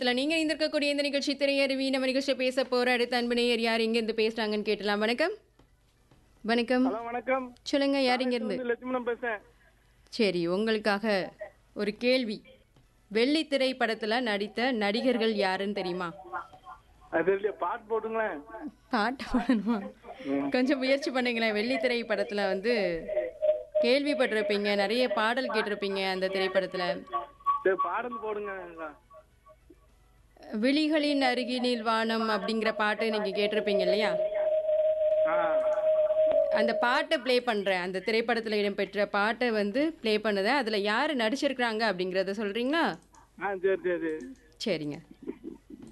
இதுல நீங்க இருந்திருக்கக்கூடிய இந்த நிகழ்ச்சி திரையருவி நம்ம நிகழ்ச்சியை பேச போற அடுத்த அன்பு நேயர் யார் இங்க இருந்து பேசுறாங்கன்னு கேட்டலாம் வணக்கம் வணக்கம் ஹலோ வணக்கம் சொல்லுங்க யார் இங்க இருந்து வந்து லட்சுமணன் பேசுறேன் சரி உங்களுக்காக ஒரு கேள்வி வெள்ளித்திரை படத்துல நடித்த நடிகர்கள் யாருன்னு தெரியுமா அது தெரியல பாட்டு போட்டுங்களேன் பாட்டு பாடணுமா கொஞ்சம் முயற்சி பண்ணுங்களேன் வெள்ளித்திரை படத்துல வந்து கேள்விப்பட்டிருப்பீங்க நிறைய பாடல் கேட்டிருப்பீங்க அந்த திரைப்படத்துல சரி பாடல் போடுங்க விழிகளின் அருகினில் வானம் அப்படிங்கிற பாட்டு நீங்க கேட்டிருப்பீங்க இல்லையா ஆ அந்த பாட்டை ப்ளே பண்றேன் அந்த திரைப்படத்துல இடம்பெற்ற பாட்டை வந்து ப்ளே பண்ணுதேன் அதுல யாரு நடிச்சிருக்கிறாங்க அப்படிங்கறத சொல்றீங்களா ஆ சரி சரி சரிங்க